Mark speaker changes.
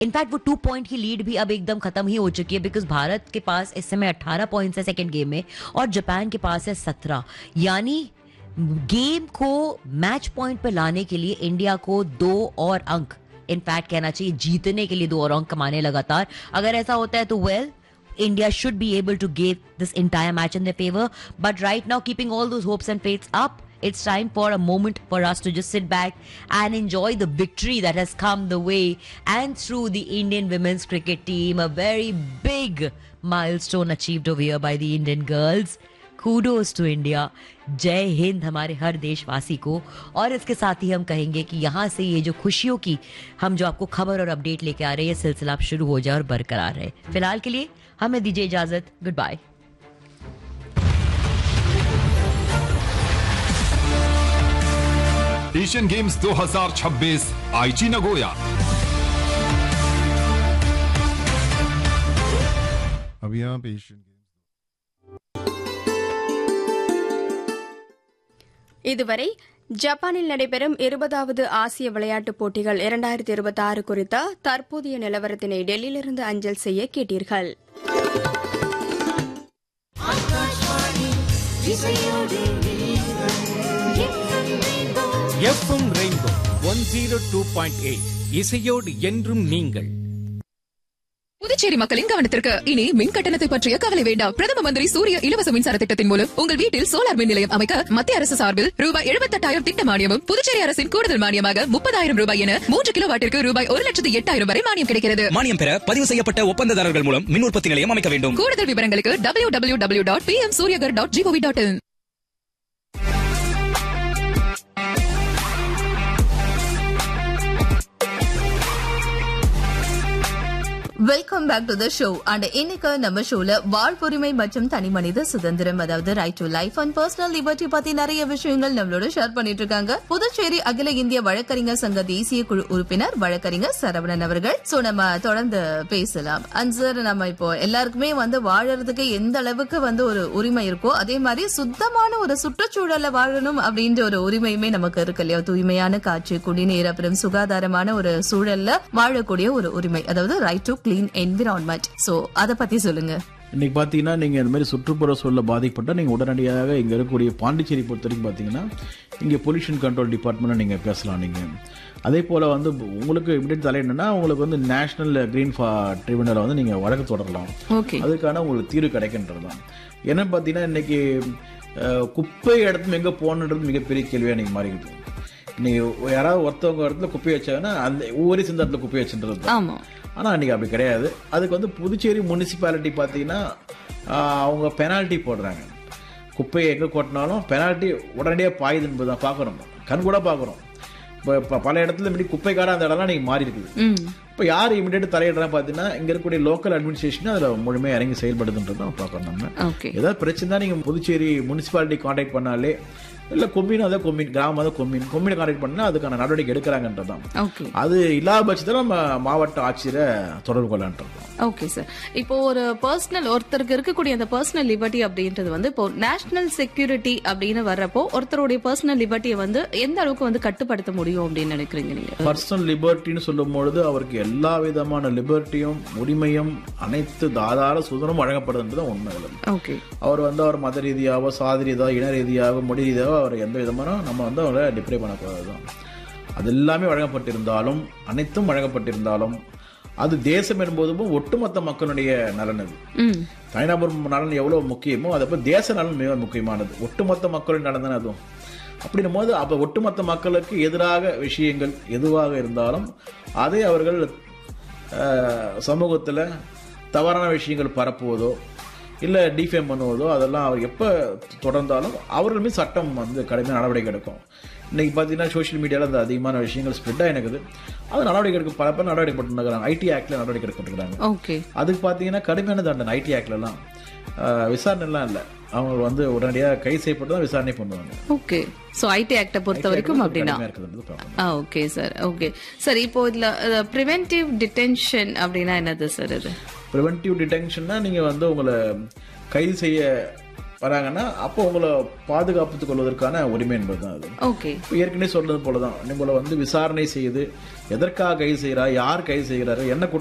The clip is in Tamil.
Speaker 1: इनफैक्ट वो टू पॉइंट की लीड भी अब एकदम खत्म ही हो चुकी है बिकॉज भारत के पास इस समय 18 पॉइंट्स है सेकंड गेम में और जापान के पास है 17 यानी गेम को मैच पॉइंट पे लाने के लिए इंडिया को दो और अंक इनफैक्ट कहना चाहिए जीतने के लिए दो और अंक कमाने लगातार अगर ऐसा होता है तो well India should be able to give this entire match in their favor. But right now, keeping all those hopes and faiths up, it's time for a moment for us to just sit back and enjoy the victory that has come the way and through the Indian women's cricket team. A very big milestone achieved over here by the Indian girls. Kudos to India Jai Hind हमारे हर देशवासी को और इसके साथ ही हम कहेंगे कि यहाँ से ये जो खुशियों की हम जो आपको खबर और अपडेट लेके आ रहे हैं ये सिलसिला अब शुरू हो जाए और बरकरार रहे फिलहाल के लिए हमें दीजिए इजाजत गुड बाय
Speaker 2: एशियन गेम्स 2026 आईची नगोया
Speaker 3: अभी यहाँ पे एशियन गेम्स
Speaker 4: இதுவரை ஜப்பானில் நடைபெறும் இருபதாவது ஆசிய விளையாட்டுப் போட்டிகள் இரண்டாயிரத்தி இருபத்தி ஆறு குறித்த தற்போதைய நிலவரத்தினை டெல்லியிலிருந்து அஞ்சல் செய்ய கேட்டீர்கள்
Speaker 5: FM rainbow one zero two point eight இசையோடு என்றும் நீங்கள்
Speaker 6: புதுச்சேரி மக்களின் கவனத்திற்கு இனி மின் கட்டணத்தை பற்றிய கவலை வேண்டாம் பிரதம மந்திரி சூரிய இலவச மின்சார திட்டத்தின் மூலம் உங்கள் வீட்டில் சோலார் மின் நிலையம் அமைக்க மத்திய அரசு சார்பில் ரூபாய் எழுபத்தெட்டாயிரம் திட்ட மானியமும் புதுச்சேரி அரசின் கூடுதல் மானியமாக முப்பதாயிரம் ரூபாய் என மூன்று கிலோ வாட்டிற்கு ரூபாய் ஒரு லட்சத்து எட்டாயிரம் வரை மானியம் கிடைக்கிறது
Speaker 7: மானியம் பெற பதிவு செய்யப்பட்ட ஒப்பந்ததாரர்கள் மூலம் மின் உற்பத்தி நிலையம் அமைக்க வேண்டும்
Speaker 6: கூடுதல் விவரங்களுக்கு W W W dot P M Suryaghar dot GOV dot IN
Speaker 8: welcome back to the show and இன்னைக்கு நம்ம ஷோல வாழ்வுரிமை மற்றும் தனிமனித சுதந்திரம் அதாவது right to life and personal liberty பத்தி நிறைய விஷயங்கள் நம்மளோட ஷேர் பண்ணிட்டு இருக்காங்க புதுச்சேரி அகில இந்திய வழக்கறிஞர் சங்க தேசிய குழு உறுப்பினர் வழக்கறிஞர் சரவணன் அவர்கள் சோ நம்ம தொடர்ந்து பேசலாம் அண்ட் சார் நம்ம இப்போ எல்லாருக்குமே வந்து வாழறதுக்கு எந்த அளவுக்கு வந்து ஒரு உரிமை இருக்கோ அதே மாதிரி சுத்தமான ஒரு சுற்றுச்சூழல்ல வாழணும் அப்படின்ற ஒரு உரிமையுமே நமக்கு இருக்கு இல்லையா தூய்மையான காற்று குடிநீர் அப்புறம் சுகாதாரமான ஒரு சூழல்ல வாழக்கூடிய ஒரு உரிமை அதாவது right to clean environment so அத பத்தி சொல்லுங்க
Speaker 9: இன்னைக்கு பார்த்தீங்கன்னா நீங்கள் இந்த மாதிரி சுற்றுப்புற சூழல பாதிக்கப்பட்டால் நீங்கள் உடனடியாக இங்கே இருக்கக்கூடிய பாண்டிச்சேரி பொறுத்த வரைக்கும் பார்த்தீங்கன்னா இங்கே பொல்யூஷன் கண்ட்ரோல் டிபார்ட்மெண்ட்டை நீங்கள் பேசலாம் நீங்கள் அதே போல் வந்து உங்களுக்கு இமிடியட் தலையிடணும்னா உங்களுக்கு வந்து நேஷனல் கிரீன் ஃபா ட்ரிபியூனலை வந்து நீங்கள் வழக்கு தொடரலாம்
Speaker 8: ஓகே
Speaker 9: அதுக்கான உங்களுக்கு தீர்வு கிடைக்கின்றது தான் என்ன பார்த்தீங்கன்னா இன்னைக்கு அஹ், குப்பை இடத்துல எங்கே போகணுன்றது மிகப்பெரிய கேள்வியாக இன்னைக்கு மாறிக்கிட்டு இன்னைக்கு யாராவது ஒருத்தவங்க இடத்துல குப்பை வச்சாங்கன்னா அந்த ஒவ்வொரு சிந்த இடத்துல குப்பை வச்சுன்றது தான்
Speaker 8: ஆமா
Speaker 9: ஆனால் அன்றைக்கி அப்படி கிடையாது அதுக்கு வந்து புதுச்சேரி முனிசிபாலிட்டி பார்த்தீங்கன்னா ஆஹ், அவங்க பெனால்ட்டி போடுறாங்க குப்பையை எங்கே கொட்டினாலும் பெனால்ட்டி உடனடியாக பாயுது என்பது தான் பார்க்குறோம் கண் கூட பார்க்குறோம் இப்போ இப்போ பல இடத்துல இப்படி குப்பை காடாக அந்த இடம்லாம் நீங்கள் மாறி இருக்குது
Speaker 8: ம்
Speaker 9: இப்போ யார் இமிடியேட் தலையிடுறாங்க பார்த்தீங்கன்னா இங்கே இருக்கக்கூடிய லோக்கல் அட்மினிஸ்ட்ரேஷன் அதில் முழுமையாக இறங்கி செயல்படுதுன்றது தான் பார்க்கணும் நம்ம
Speaker 8: ஓகே
Speaker 9: ஏதாவது பிரச்சனை தான் நீங்கள் புதுச்சேரி முனிசிபாலிட்டி காண்டாக்ட் பண்ணாலே இல்லை கொம்மின் அதான் கொம்மின் கிராமம் தான் கொம்மின் கொம்மினை காண்டாக்ட் பண்ணால் அதுக்கான நடவடிக்கை எடுக்கிறாங்கன்றது தான்
Speaker 8: ஓகே
Speaker 9: அது இல்லாத பட்சத்தில் நம்ம மாவட்ட ஆட்சியரை தொடர்பு கொள்ளலான்றோம்
Speaker 8: ஓகே சார் இப்போ ஒரு பர்சனல் ஒருத்தருக்கு இருக்கக்கூடிய அந்த பர்சனல் லிபர்ட்டி அப்படின்றது வந்து இப்போ நேஷனல் செக்யூரிட்டி அப்படின்னு வர்றப்போ ஒருத்தருடைய பர்சனல் லிபர்ட்டியை வந்து எந்த அளவுக்கு வந்து கட்டுப்படுத்த முடியும் அப்படின்னு நினைக்கிறீங்க நீங்க
Speaker 9: பர்சனல் லிபர்ட்டின்னு சொல்லும் பொழுது அவருக்கு எல்லா விதமான லிபர்ட்டியும் உரிமையும் அனைத்து தாதார சுதந்திரம் வழங்கப்படுதுன்றது தான் உண்மை இதுல.
Speaker 8: ஓகே
Speaker 9: அவர் வந்து அவர் மத ரீதியாகவோ சாதி ரீதியாக இன ரீதியாக மொழி ரீதியாக அவர் எந்த விதமான நம்ம வந்து அவரை டிப்ரை பண்ணக்கூடாது தான் அது எல்லாமே வழங்கப்பட்டிருந்தாலும் அனைத்தும் வழங்கப்பட்டிருந்தாலும் அது தேசம் என்பதும் ஒட்டுமொத்த மக்களுடைய நலன் அது
Speaker 8: ம்
Speaker 9: தனிநபர் நலன் எவ்வளவு முக்கியமோ அதை போல் தேச நலன் மிக முக்கியமானது ஒட்டுமொத்த மக்களின் நலன் தானே அதுவும் அப்படின்னும் போது அப்போ ஒட்டுமொத்த மக்களுக்கு எதிராக விஷயங்கள் எதுவாக இருந்தாலும் அதை அவர்கள் அஹ், சமூகத்துல தவறான விஷயங்கள் பரப்புவதோ இல்லை டிஃபேம் பண்ணுவதோ அதெல்லாம் அவர் எப்போ தொடர்ந்தாலும் அவர்கள் மீது சட்டம் வந்து கடுமையான நடவடிக்கை எடுக்கும் இன்னைக்கு பார்த்தீங்கன்னா சோஷியல் மீடியாவில் அந்த அதிகமான விஷயங்கள் ஸ்ப்ரெட் ஆகினுக்குது அது நடவடிக்கை எடுக்க பல பேர் நடவடிக்கை போட்டுருக்காங்க ஐடி ஆக்டில் நடவடிக்கை எடுக்கப்பட்டுருக்காங்க
Speaker 8: ஓகே
Speaker 9: அதுக்கு பார்த்தீங்கன்னா கடுமையான தண்டனை ஐடி ஆக்ட்லலாம் விசாரணைலாம் இல்லை அவங்க வந்து உடனடியாக கை செய்யப்பட்டு தான் விசாரணை பண்ணுவாங்க
Speaker 8: ஓகே சோ ஐடி ஆக்ட பொறுத்த வரைக்கும் அப்படின்னா
Speaker 9: கடுமையா இருக்குதுன்றது பார்க்கணும்.
Speaker 8: ஆ ஓகே சார் ஓகே சார் இப்போ இதுல ப்ரிவென்டிவ் டிடென்ஷன் அப்படின்னா என்னது சார் இது
Speaker 9: ப்ரிவென்டிவ் டிடென்ஷன்னா நீங்கள் வந்து உங்களை கைது செய்ய வராங்கன்னா அப்போ உங்களை பாதுகாப்புத்துக் கொள்வதற்கான உரிமை என்பது தான் அது
Speaker 8: ஓகே
Speaker 9: இப்போ ஏற்கனவே சொன்னது போல தான் உங்களை வந்து விசாரணை செய்து எதற்காக கைது செய்கிறார் யார் கைது செய்கிறாரு என்ன